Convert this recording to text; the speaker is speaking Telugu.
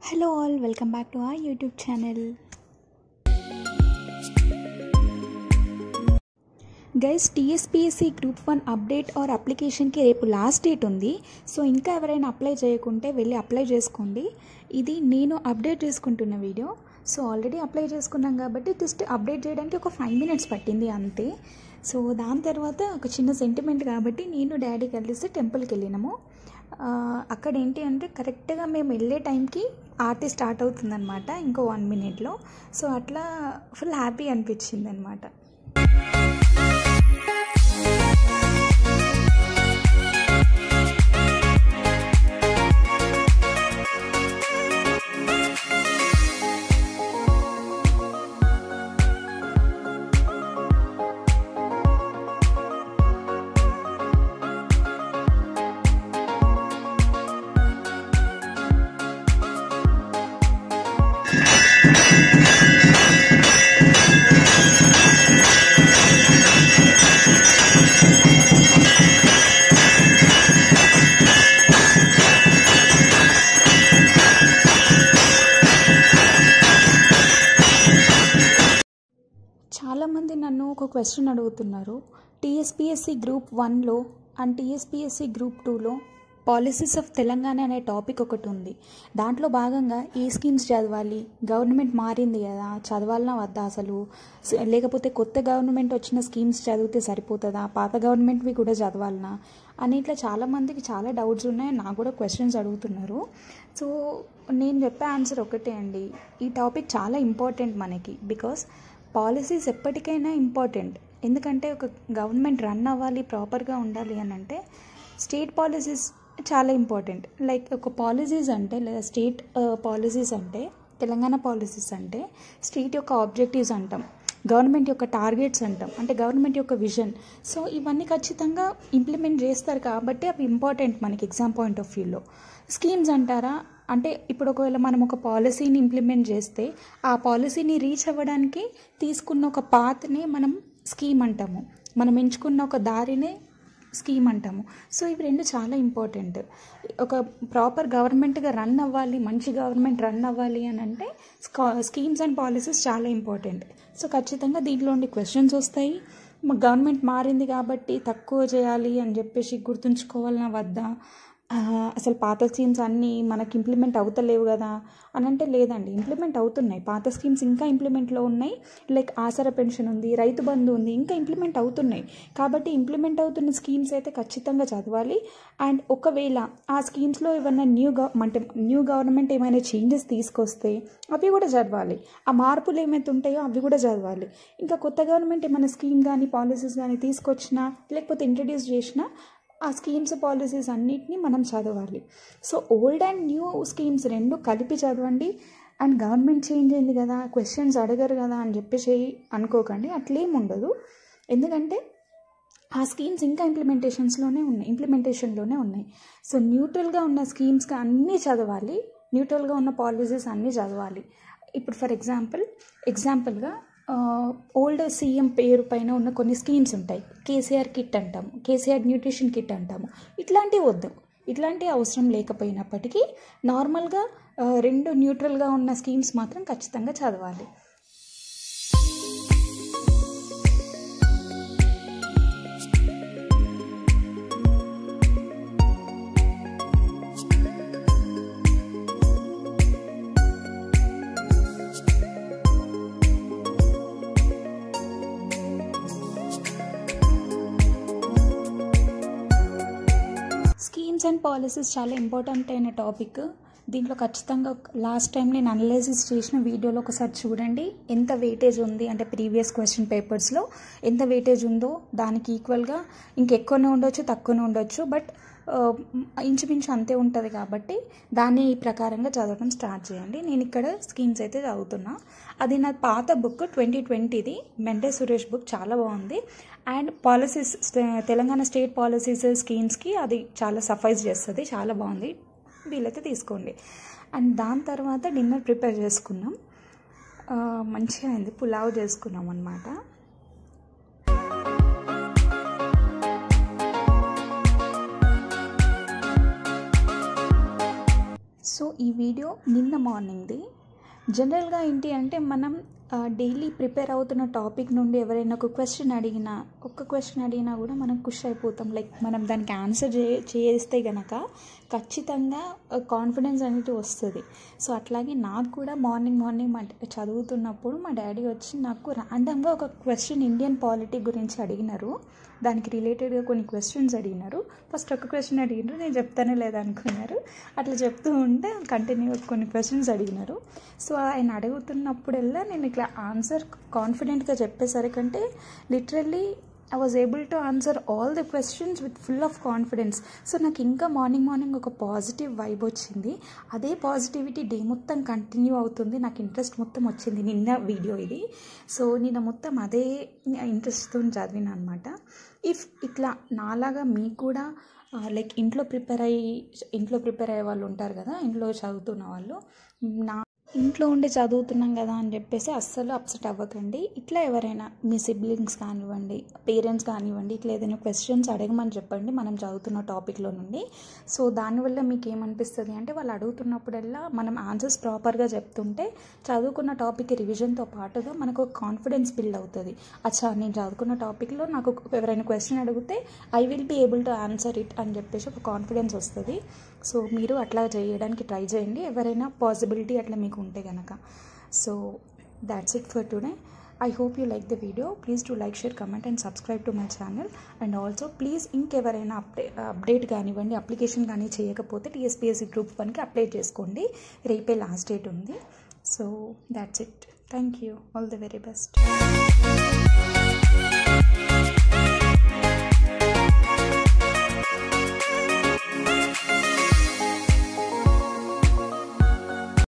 hello all welcome back to our YouTube channel guys TSPSC group one update or అప్లికేషన్కి రేపు లాస్ట్ డేట్ ఉంది సో ఇంకా ఎవరైనా అప్లై చేయకుంటే వెళ్ళి అప్లై చేసుకోండి ఇది నేను అప్డేట్ చేసుకుంటున్న వీడియో సో ఆల్రెడీ అప్లై చేసుకున్నాం కాబట్టి జస్ట్ అప్డేట్ చేయడానికి ఒక ఫైవ్ మినిట్స్ పట్టింది అంతే సో దాని తర్వాత ఒక చిన్న సెంటిమెంట్ కాబట్టి నేను డాడీ కలిసి టెంపుల్కి వెళ్ళినాము ఆ, అక్కడ ఏంటి అంటే కరెక్ట్గా మేము వెళ్ళే టైంకి ఆర్టీ స్టార్ట్ అవుతుందన్నమాట ఇంకో వన్ మినిట్లో సో అట్లా ఫుల్ హ్యాపీ అనిపించింది అనమాట చాలామంది నన్ను ఒక క్వశ్చన్ అడుగుతున్నారు టీఎస్పీఎస్సీ గ్రూప్ వన్లో అండ్ టీఎస్పీఎస్సీ గ్రూప్ టూలో పాలసీస్ ఆఫ్ తెలంగాణ అనే టాపిక్ ఒకటి ఉంది దాంట్లో భాగంగా ఏ స్కీమ్స్ చదవాలి గవర్నమెంట్ మారింది కదా చదవాలన్నా వద్దా అసలు స- లేకపోతే కొత్త గవర్నమెంట్ వచ్చిన స్కీమ్స్ చదివితే సరిపోతుందా పాత గవర్నమెంట్వి కూడా చదవాలనా అని ఇట్లా చాలామందికి చాలా డౌట్స్ ఉన్నాయి నాకు కూడా క్వశ్చన్స్ అడుగుతున్నారు సో నేను చెప్పే ఆన్సర్ ఒకటే అండి ఈ టాపిక్ చాలా ఇంపార్టెంట్ మనకి బికాస్ పాలసీస్ ఎప్పటికైనా ఇంపార్టెంట్ ఎందుకంటే ఒక గవర్నమెంట్ రన్ అవ్వాలి ప్రాపర్గా ఉండాలి అని అంటే స్టేట్ పాలసీస్ చాలా ఇంపార్టెంట్ లైక్ ఒక పాలసీస్ అంటే లేదా స్టేట్ పాలసీస్ అంటే తెలంగాణ పాలసీస్ అంటే స్టేట్ యొక్క ఆబ్జెక్టివ్స్ అంటాం గవర్నమెంట్ యొక్క టార్గెట్స్ అంటాం అంటే గవర్నమెంట్ యొక్క విజన్ సో ఇవన్నీ ఖచ్చితంగా ఇంప్లిమెంట్ చేస్తారు కాబట్టి అవి ఇంపార్టెంట్ మనకి ఎగ్జామ్ పాయింట్ ఆఫ్ వ్యూలో స్కీమ్స్ అంటారా అంటే ఇప్పుడు ఒకవేళ మనం ఒక పాలసీని ఇంప్లిమెంట్ చేస్తే ఆ పాలసీని రీచ్ అవ్వడానికి తీసుకున్న ఒక పాత్ని మనం స్కీమ్ అంటాము మనం ఎంచుకున్న ఒక దారినే స్కీమ్ అంటాము సో ఇవి రెండు చాలా ఇంపార్టెంట్ ఒక ప్రాపర్ గవర్నమెంట్గా రన్ అవ్వాలి మంచి గవర్నమెంట్ రన్ అవ్వాలి అని అంటే స్కీమ్స్ అండ్ పాలసీస్ చాలా ఇంపార్టెంట్ సో ఖచ్చితంగా దీంట్లో ఉండి క్వశ్చన్స్ వస్తాయి మా గవర్నమెంట్ మారింది కాబట్టి తక్కువ చేయాలి అని చెప్పేసి గుర్తుంచుకోవాలన్నా వద్దా ఆ, అసలు పాత స్కీమ్స్ అన్నీ మనకి ఇంప్లిమెంట్ అవుతలేవు కదా అని అంటే లేదండి ఇంప్లిమెంట్ అవుతున్నాయి పాత స్కీమ్స్ ఇంకా ఇంప్లిమెంట్లో ఉన్నాయి లైక్ ఆసరా పెన్షన్ ఉంది రైతు బంధు ఉంది ఇంకా ఇంప్లిమెంట్ అవుతున్నాయి కాబట్టి ఇంప్లిమెంట్ అవుతున్న స్కీమ్స్ అయితే ఖచ్చితంగా చదవాలి అండ్ ఒకవేళ ఆ స్కీమ్స్లో ఏమైనా న్యూ గవ అంటే న్యూ గవర్నమెంట్ ఏమైనా చేంజెస్ తీసుకొస్తే అవి కూడా చదవాలి ఆ మార్పులు ఏమైతే ఉంటాయో అవి కూడా చదవాలి ఇంకా కొత్త గవర్నమెంట్ ఏమైనా స్కీమ్ కానీ పాలసీస్ కానీ తీసుకొచ్చినా లేకపోతే ఇంట్రడ్యూస్ చేసినా ఆ స్కీమ్స్ పాలసీస్ అన్నిటినీ మనం చదవాలి so old and new schemes రెండు కలిపి చదవండి అండ్ గవర్నమెంట్ చేంజ్ అయింది కదా క్వశ్చన్స్ అడగరు కదా అని చెప్పేసి అనుకోకండి అట్లేం ఉండదు ఎందుకంటే ఆ స్కీమ్స్ ఇంకా ఇంప్లిమెంటేషన్స్లోనే ఉన్నాయి ఇంప్లిమెంటేషన్లోనే ఉన్నాయి సో న్యూట్రల్గా ఉన్న స్కీమ్స్కి అన్నీ చదవాలి న్యూట్రల్గా ఉన్న పాలసీస్ అన్నీ చదవాలి ఇప్పుడు ఫర్ ఎగ్జాంపుల్ ఎగ్జాంపుల్గా ఓల్డ్ సీఎం పేరు పైన ఉన్న కొన్ని స్కీమ్స్ ఉంటాయి కేసీఆర్ కిట్ అంటాము కేసీఆర్ న్యూట్రిషన్ కిట్ అంటాము ఇట్లాంటివి వద్దు ఇట్లాంటి అవసరం లేకపోయినప్పటికీ నార్మల్గా ఆ, రెండు న్యూట్రల్గా ఉన్న స్కీమ్స్ మాత్రం ఖచ్చితంగా చదవాలి స్కీమ్స్ అండ్ పాలసీస్ చాలా ఇంపార్టెంట్ అయిన టాపిక్ దీంట్లో ఖచ్చితంగా లాస్ట్ టైం నేను అనలైసిస్ చేసిన వీడియోలో ఒకసారి చూడండి ఎంత వెయిటేజ్ ఉంది అంటే ప్రీవియస్ క్వశ్చన్ పేపర్స్లో ఎంత వెయిటేజ్ ఉందో దానికి ఈక్వల్గా ఇంకెక్కువనే ఉండొచ్చు తక్కువనే ఉండొచ్చు బట్ ఇంచుమించు అంతే ఉంటుంది కాబట్టి దాని ప్రకారంగా చదవడం స్టార్ట్ చేయండి నేను ఇక్కడ స్కీమ్స్ అయితే చదువుతున్నా అది నా పాత బుక్ ట్వంటీ ట్వంటీది మెంటే సురేష్ బుక్ చాలా బాగుంది and policies Telangana state policies స్కీమ్స్కి అది చాలా సఫైజ్ చేస్తుంది చాలా బాగుంది వీలైతే తీసుకోండి అండ్ దాని తర్వాత డిన్నర్ ప్రిపేర్ చేసుకున్నాం ఆ, మంచిగా అయింది పులావ్ చేసుకున్నాం అనమాట సో సో ఈ వీడియో నిన్న మార్నింగ్ది జనరల్గా ఏంటి అంటే మనం డైలీ ప్రిపేర్ అవుతున్న టాపిక్ నుండి ఎవరైనా ఒక క్వశ్చన్ అడిగినా ఒక్క క్వశ్చన్ అడిగినా కూడా మనం ఖుషి అయిపోతాం లైక్ మనం దానికి ఆన్సర్ చే చేస్తే గనక ఖచ్చితంగా కాన్ఫిడెన్స్ అనేది వస్తుంది సో అట్లాగే నాకు కూడా మార్నింగ్ మార్నింగ్ మా చదువుతున్నప్పుడు మా డాడీ వచ్చి నాకు ర్యాండమ్గా ఒక క్వశ్చన్ ఇండియన్ పాలిటీ గురించి అడిగినారు దానికి రిలేటెడ్గా కొన్ని క్వశ్చన్స్ అడిగినారు ఫస్ట్ ఒక క్వశ్చన్ అడిగినారు నేను చెప్తానే లేదనుకున్నారు అట్లా చెప్తూ ఉంటే కంటిన్యూ కొన్ని క్వశ్చన్స్ అడిగినారు సో ఆయన అడుగుతున్నప్పుడల్లా నేను ఇట్లా ఆన్సర్ కాన్ఫిడెంట్గా చెప్పేసరికంటే literally I was able to answer all the questions with full of confidence so నాకు ఇంకా మార్నింగ్ మార్నింగ్ ఒక పాజిటివ్ వైబ్ వచ్చింది అదే పాజిటివిటీ డే మొత్తం కంటిన్యూ అవుతుంది నాకు ఇంట్రెస్ట్ మొత్తం వచ్చింది నిన్న వీడియో ఇది సో నిన్న మొత్తం అదే ఇంట్రెస్ట్తో చదివిన అనమాట ఇఫ్ ఇట్లా నాలాగా మీకు కూడా లైక్ ఇంట్లో ప్రిపేర్ అయ్యి ఇంట్లో ప్రిపేర్ అయ్యే వాళ్ళు ఉంటారు కదా ఇంట్లో చదువుతున్న వాళ్ళు నా ఇంట్లో ఉండి చదువుతున్నాం కదా అని చెప్పేసి అస్సలు అప్సెట్ అవ్వకండి ఇట్లా ఎవరైనా మీ సిబ్లింగ్స్ కానివ్వండి పేరెంట్స్ కానివ్వండి ఇట్లా ఏదైనా క్వశ్చన్స్ అడగమని చెప్పండి మనం చదువుతున్న టాపిక్లో నుండి సో దానివల్ల మీకు ఏమనిపిస్తుంది అంటే వాళ్ళు అడుగుతున్నప్పుడల్లా మనం ఆన్సర్స్ ప్రాపర్గా చెప్తుంటే చదువుకున్న టాపిక్ రివిజన్తో పాటుగా మనకు ఒక కాన్ఫిడెన్స్ బిల్డ్ అవుతుంది అచ్చా నేను చదువుకున్న టాపిక్లో నాకు ఎవరైనా క్వశ్చన్ అడిగితే I will be able to answer it అని చెప్పేసి ఒక కాన్ఫిడెన్స్ వస్తుంది సో మీరు అట్లా చేయడానికి ట్రై చేయండి ఎవరైనా పాసిబిలిటీ అట్లా మీకు ఉంటే కనుక so that's it for today I hope you like the video please to like share comment and subscribe to my channel and also please ఇంకెవరైనా అప్డే అప్డేట్ కానివ్వండి అప్లికేషన్ కానీ చేయకపోతే టీఎస్పీఎస్సీ గ్రూప్ వన్కి అప్లై చేసుకోండి రేపే లాస్ట్ డేట్ ఉంది so that's it thank you all the very best